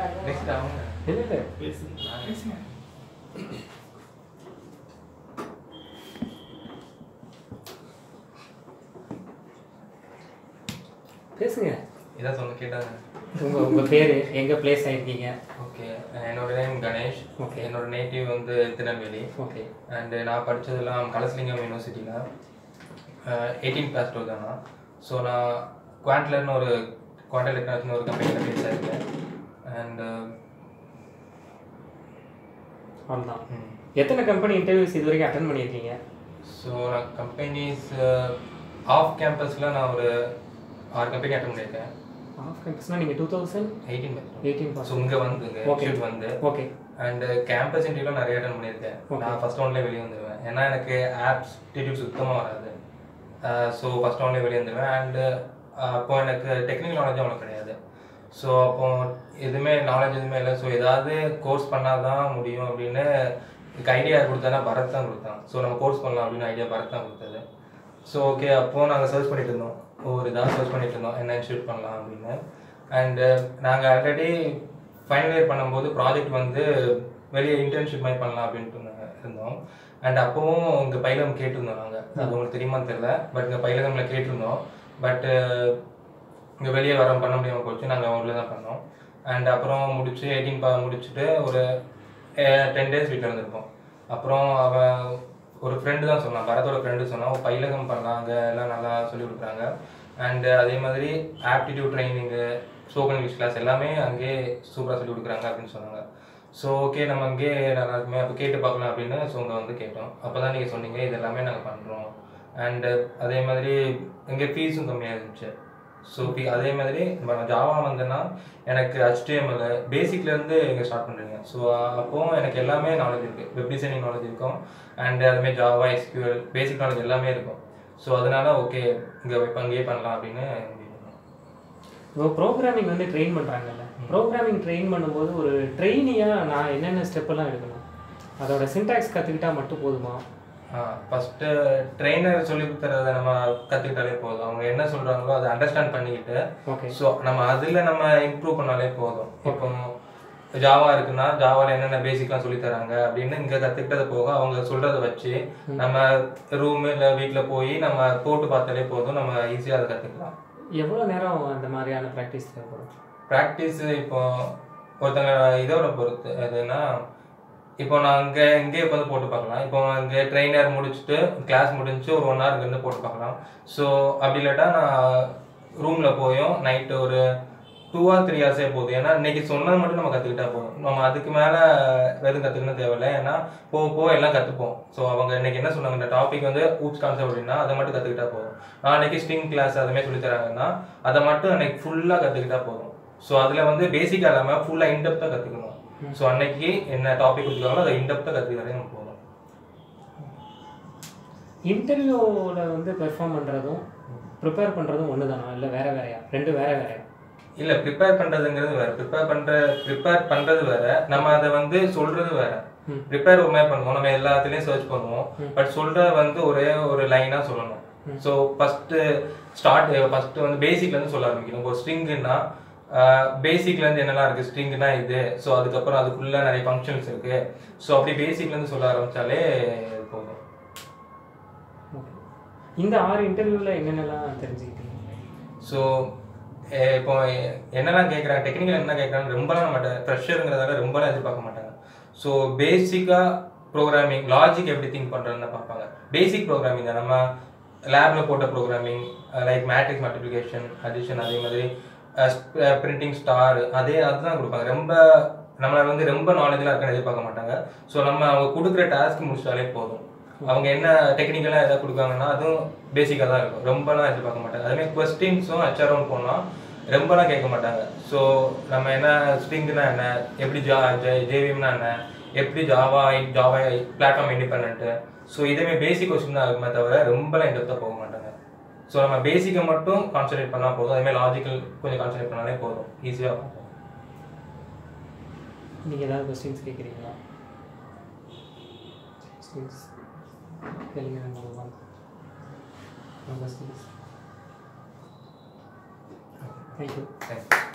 Next அவங்க இல்லை இல்லை பேசுங்க பேசுங்க இதான் சொன்ன கேட்டாங்க உங்கள் உங்கள் பேர் எங்கே பிளேஸ் ஆகிருக்கீங்க ஓகே என்னோட நேம் கணேஷ் Okay. என்னோட நேட்டிவ் வந்து திருநெல்வேலி ஓகே அண்டு நான் படித்ததெல்லாம் கலசலிங்கம் யூனிவர்சிட்டியில் எயிட்டீன் கிளாஸ் டூ தானா ஸோ நான் குவாண்ட்லர்னு ஒரு குவாண்டல் டெக்னாலஜின்னு ஒரு கம்பெனியில் பேஸ் ஆயிருக்கேன் அண்டு அவ்வளோதான் எத்தனை கம்பெனி இன்டர்வியூஸ் இது வரைக்கும் அட்டன் பண்ணியிருக்கீங்க ஸோ நான் கம்பெனிஸ் ஆஃப் கேம்பஸில் நான் ஒரு ஆறு கம்பெனி அட்டன் பண்ணியிருக்கேன் ஆஃப் கேம்பஸ்னால் நீங்கள் two thousand eighteen eighteen so pass இங்கே வந்து இங்கே Okay. ஷூட் வந்து ஓகே அண்ட் கேம்பஸ் இன்டர்வியூலாம் நிறைய அட்டன் பண்ணியிருக்கேன் Okay. நான் ஃபர்ஸ்ட் ரவுண்ட்லேயே வெளியே வந்துடுவேன் ஏன்னா எனக்கு ஆப்ஸ் டிடியூட் சுத்தமாக வராது ஸோ ஃபர்ஸ்ட் ரவுண்ட்லேயே வெளியே வந்துடுவேன் அண்டு அப்போ எனக்கு டெக்னிக்கல் நாலேஜ் அவ்வளோ கிடையாது ஸோ அப்போ எதுவுமே நாலேஜ் எதுவுமே இல்லை ஸோ ஏதாவது கோர்ஸ் பண்ணால் தான் முடியும் அப்படின்னு இதுக்கு ஐடியா கொடுத்தா பரத் தான் கொடுத்தான் ஸோ நம்ம கோர்ஸ் பண்ணலாம் அப்படின்னு ஐடியா பரத் தான் கொடுத்தது ஸோ ஓகே அப்போது நாங்கள் சர்ச் பண்ணிட்டு இருந்தோம் ஒரு இதாக சர்ச் பண்ணிட்டு இருந்தோம் என்ன இன்ஸ்டியூட் பண்ணலாம் அப்படின்னு அண்டு நாங்கள் ஆல்ரெடி ஃபைனல் இயர் பண்ணும்போது ப்ராஜெக்ட் வந்து வெளியே இன்டர்ன்ஷிப் மாதிரி பண்ணலாம் அப்படின்ட்டு நாங்க இருந்தோம் அண்ட் அப்போவும் இங்கே பயிலகம் கேட்டிருந்தோம் நாங்கள் அது உங்களுக்கு தெரியுமான்னு தெரியல பட் இங்கே பயிலகமில் கேட்டிருந்தோம் பட்டு இங்கே வெளியே வர பண்ண முடியாமல் போச்சு நாங்கள் ஊரில் தான் பண்ணோம் அண்ட் அப்புறம் முடிச்சு எயிட்டீன் பா முடிச்சுட்டு ஒரு டென் டேஸ் வீட்டில் இருந்திருப்போம் அப்புறம் அவன் ஒரு ஃப்ரெண்டு தான் சொன்னான் பரத்தோட ஃப்ரெண்டு சொன்னான் பயிலகம் பண்ணலாம் அங்கே எல்லாம் நல்லா சொல்லி கொடுக்குறாங்க அண்டு அதே மாதிரி aptitude training spoken English class எல்லாமே அங்கேயே சூப்பராக சொல்லி கொடுக்குறாங்க அப்படின்னு சொன்னாங்க ஸோ ஓகே நம்ம அங்கேயே நல்லா இருக்குமே அப்போ கேட்டு பார்க்கலாம் அப்படின்னு ஸோ இங்கே வந்து கேட்டோம் அப்போ தான் நீங்கள் சொன்னீங்க இது எல்லாமே நாங்கள் பண்ணுறோம் அண்டு அதே மாதிரி இங்கே ஃபீஸும் கம்மியாக இருந்துச்சு ஸோ அதே மாதிரி இப்போ நான் ஜாவா வந்தேன்னா எனக்கு HTML பேசிக்ல இருந்து இங்கே ஸ்டார்ட் பண்ணுறீங்க ஸோ அப்போவும் எனக்கு எல்லாமே நாலேஜ் இருக்குது வெப் டிசைனிங் நாலேஜ் இருக்கும் அண்ட் அதுமாதிரி ஜாவா எஸ்கியூஎல் பேசிக் நாலேஜ் எல்லாமே இருக்கும் ஸோ அதனால ஓகே இங்கே இப்போ அங்கேயே பண்ணலாம் அப்படின்னு முடிவு பண்ணோம். இப்போ ப்ரோக்ராமிங் வந்து ட்ரெயின் பண்ணுறாங்கல்ல ப்ரோக்ராமிங் ட்ரெயின் பண்ணும்போது ஒரு ட்ரெயினியாக நான் என்னென்ன ஸ்டெப்பெல்லாம் எடுக்கணும் அதோட சின்டாக்ஸ் கற்றுக்கிட்டா மட்டும் போதுமா ஃபஸ்ட்டு ட்ரெயினர் சொல்லி தரதை நம்ம கற்றுக்கிட்டாலே போதும் அவங்க என்ன சொல்கிறாங்களோ அதை அண்டர்ஸ்டாண்ட் பண்ணிக்கிட்டு ஓகே ஸோ நம்ம அதில் நம்ம இம்ப்ரூவ் பண்ணாலே போதும் இப்போ ஜாவா இருக்குன்னா ஜாவால என்னென்ன பேசிக்காக சொல்லி தராங்க அப்படின்னு இங்கே கற்றுக்கிட்டது போக அவங்க சொல்கிறத வச்சு நம்ம ரூமு இல்லை வீட்டில் போய் நம்ம போட்டு பார்த்தாலே போதும் நம்ம ஈஸியாக அதை கற்றுக்கலாம் எவ்வளோ நேரம் அந்த மாதிரியான ப்ராக்டிஸ் தேவைப்படும் ப்ராக்டிஸ் இப்போ ஒருத்தங்க இதோட பொறுத்து எதுனா இப்போ நான் அங்கே இங்கேயே உட்காந்து போட்டு பார்க்கலாம் இப்போ இங்கே ட்ரெயினர் முடிச்சுட்டு கிளாஸ் முடிஞ்சு ஒரு ஒன் ஹவர் இருந்து போட்டு பார்க்கலாம் ஸோ அப்படி இல்லாட்டா நான் ரூமில் போயும் நைட்டு ஒரு டூ ஆர் த்ரீ ஹவர்ஸே போதும் ஏன்னா இன்னைக்கு சொன்னது மட்டும் நம்ம கற்றுக்கிட்டா போதும் நம்ம அதுக்கு மேலே எதுவும் கற்றுக்கணும் தேவையில்லை ஏன்னா போக போக எல்லாம் கற்றுப்போம் ஸோ அவங்க இன்னைக்கு என்ன சொன்னாங்க இந்த டாபிக் வந்து ஊப்ஸ் கான்செப்ட் அப்படின்னா அதை மட்டும் கற்றுக்கிட்டா போதும் நாளைக்கு ஸ்ட்ரிங் கிளாஸ் அதுமாதிரி சொல்லி தராங்கன்னா அதை மட்டும் அன்னைக்கு ஃபுல்லாக கற்றுக்கிட்டா போதும் ஸோ அதில் வந்து பேசிக்காக இல்லாமல் ஃபுல்லாக இன்டெப்த்தாக கற்றுக்கணும் ஸோ அன்னைக்கு என்ன டாபிக் கொடுத்துருக்காங்களோ அதை இன்டெப்த்தாக கற்றுக்கிட்டாலே நம்ம போதும் இன்டர்வியூவில் வந்து பெர்ஃபார்ம் பண்ணுறதும் ப்ரிப்பேர் பண்ணுறதும் ஒன்று தானா இல்லை வேற வேறையா ரெண்டு வேற வேறையா இல்லை ப்ரிப்பேர் பண்ணுறதுங்கிறது வேற ப்ரிப்பேர் பண்ணுற ப்ரிப்பேர் பண்ணுறது வேற நம்ம அதை வந்து சொல்கிறது வேற ம். ப்ரிப்பேர் ஒரு மாதிரி பண்ணுவோம் நம்ம எல்லாத்துலேயும் சர்ச் பண்ணுவோம் பட் சொல்கிறது வந்து ஒரே ஒரு லைனாக சொல்லணும் ஸோ ஃபஸ்ட்டு ஸ்டார்ட் ஃபஸ்ட்டு வந்து பேசிக்லேருந்து சொல்ல ஆரம்பிக்கணும் ஒரு ஸ்ட்ரிங்குன்னா பேசிக்லேருந்து என்னெல்லாம் இருக்குது ஸ்ட்ரிங்னா இது ஸோ அதுக்கப்புறம் அதுக்குள்ளே நிறைய ஃபங்க்ஷன்ஸ் இருக்குது ஸோ அப்படி பேசிக்லேருந்து சொல்ல ஆரம்பித்தாலே போதும் ஓகே இந்த ஆறு இன்டர்வியூவில் என்னென்னலாம் தெரிஞ்சுக்கிட்டீங்க ஸோ இப்போ என்னெல்லாம் கேட்குறாங்க டெக்னிக்கல் என்ன கேட்குறாங்க ரொம்பலாம் நம்ம ப்ரெஷருங்கிறதால ரொம்பலாம் எதிர்பார்க்க மாட்டாங்க ஸோ பேசிக்காக ப்ரோக்ராமிங் லாஜிக் எப்படி திங்க் பண்ணுறதுன்னு பார்ப்பாங்க பேசிக் ப்ரோக்ராமிங் தான் நம்ம லேபில் போட்ட programming like matrix multiplication addition அதே மாதிரி பிரிண்டிங் ஸ்டார் அதே அதுதான் கொடுப்பாங்க ரொம்ப நம்மளை வந்து ரொம்ப நாலேஜெலாம் இருக்கான்னு எதிர்பார்க்க மாட்டாங்க ஸோ நம்ம அவங்க கொடுக்குற டாஸ்க் முடிச்சாலே போதும் அவங்க என்ன டெக்னிக்கலாக எதாவது கொடுக்காங்கன்னா அதுவும் பேசிக்காக தான் இருக்கும் ரொம்பலாம் எதிர்பார்க்க மாட்டாங்க அதேமாதிரி கொஸ்டின்ஸும் ஹெச்ஆர்ஓன்னு போனால் ரொம்பலாம் கேட்க மாட்டாங்க ஸோ நம்ம என்ன ஸ்ட்ரிங்னா என்ன எப்படி ஜா ஜேவிஎம்னா என்ன எப்படி Java Java platform independent so இதேமாதிரி பேசிக் கொஸ்டின் தான் இருக்குமே தவிர ரொம்பலாம் இன்டெப்த்தாக போக மாட்டாங்க ஸோ நம்ம பேசிக்கை மட்டும் கான்சன்ட்ரேட் பண்ணால் போதும் அதேமாதிரி லாஜிக்கல் கொஞ்சம் கான்சன்ட்ரேட் பண்ணாலே போதும் ஈஸியாக இருக்கும் நீங்கள் ஏதாவது கொஸ்டின்ஸ் கேட்குறீங்களா கொஸ்டின்ஸ் கேளுங்க கொஸ்டின்ஸ் தேங்க்யூ தேங்க்யூ